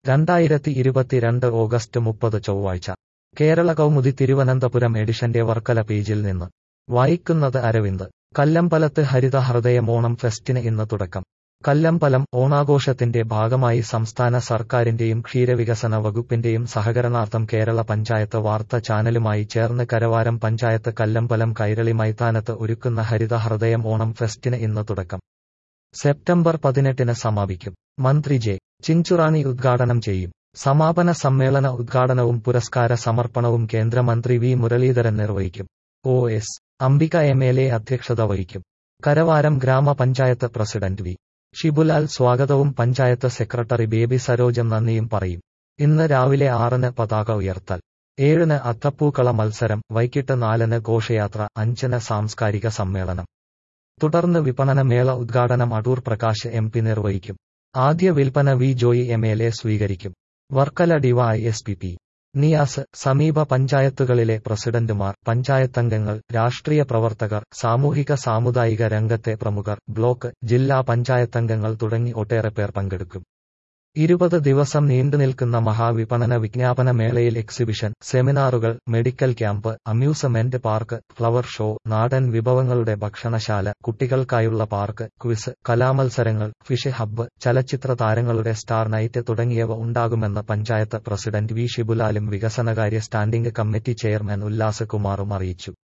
രണ്ടായിരത്തി ഇരുപത്തിരണ്ട് ഓഗസ്റ്റ് മുപ്പത് ചൊവ്വാഴ്ച കേരള കൗമുദി തിരുവനന്തപുരം എഡിഷന്റെ വർക്കല പേജിൽ നിന്ന് വായിക്കുന്നത് അരവിന്ദ് കല്ലമ്പലത്ത് ഹരിത ഹൃദയം ഓണം ഫെസ്റ്റിന് ഇന്ന് തുടക്കം കല്ലമ്പലം ഓണാഘോഷത്തിന്റെ ഭാഗമായി സംസ്ഥാന സർക്കാരിന്റെയും ക്ഷീരവികസന വകുപ്പിന്റെയും സഹകരണാർത്ഥം കേരള പഞ്ചായത്ത് വാർത്ത ചാനലുമായി ചേർന്ന് കരവാരം പഞ്ചായത്ത് കല്ലമ്പലം കൈരളി മൈതാനത്ത് ഒരുക്കുന്ന ഹരിത ഹൃദയം ഓണം ഫെസ്റ്റിന് ഇന്ന് തുടക്കം സെപ്റ്റംബർ പതിനെട്ടിന് സമാപിക്കും മന്ത്രി ജെ ചിഞ്ചുറാണി ഉദ്ഘാടനം ചെയ്യും സമാപന സമ്മേളന ഉദ്ഘാടനവും പുരസ്കാര സമർപ്പണവും കേന്ദ്രമന്ത്രി വി മുരളീധരൻ നിർവഹിക്കും O S Ambika M L A അധ്യക്ഷത വഹിക്കും കരവാരം ഗ്രാമപഞ്ചായത്ത് പ്രസിഡന്റ് വി ഷിബുലാൽ സ്വാഗതവും പഞ്ചായത്ത് സെക്രട്ടറി ബേബി സരോജം നന്ദിയും പറയും ഇന്ന് രാവിലെ ആറിന് പതാക ഉയർത്തൽ ഏഴിന് അത്തപ്പൂക്കള മത്സരം വൈകിട്ട് നാലിന് ഘോഷയാത്ര അഞ്ചിന് സാംസ്കാരിക സമ്മേളനം തുടർന്ന് വിപണന മേള ഉദ്ഘാടനം അടൂർ പ്രകാശ് എം പി നിർവഹിക്കും ആദ്യ വിൽപ്പന V Joy M L A സ്വീകരിക്കും Varkala D Y S P P Niyas സമീപ പഞ്ചായത്തുകളിലെ പ്രസിഡന്റുമാർ പഞ്ചായത്തംഗങ്ങൾ രാഷ്ട്രീയ പ്രവർത്തകർ സാമൂഹിക സാമുദായിക രംഗത്തെ പ്രമുഖർ ബ്ലോക്ക് ജില്ലാ പഞ്ചായത്തംഗങ്ങൾ തുടങ്ങി ഒട്ടേറെ പേർ പങ്കെടുക്കും ഇരുപത് ദിവസം നീണ്ടുനിൽക്കുന്ന മഹാവിപണന വിജ്ഞാപന മേളയിൽ എക്സിബിഷൻ സെമിനാറുകൾ medical camp amusement park flower show നാടൻ വിഭവങ്ങളുടെ ഭക്ഷണശാല കുട്ടികൾക്കായുള്ള പാർക്ക് ക്വിസ് കലാമത്സരങ്ങൾ ഫിഷ് ഹബ്ബ് ചലച്ചിത്ര താരങ്ങളുടെ സ്റ്റാർ നൈറ്റ് തുടങ്ങിയവ ഉണ്ടാകുമെന്ന് പഞ്ചായത്ത് പ്രസിഡന്റ് വി ഷിബുലാലും വികസനകാര്യ സ്റ്റാൻഡിംഗ് കമ്മിറ്റി ചെയർമാൻ ഉല്ലാസ് കുമാറും അറിയിച്ചു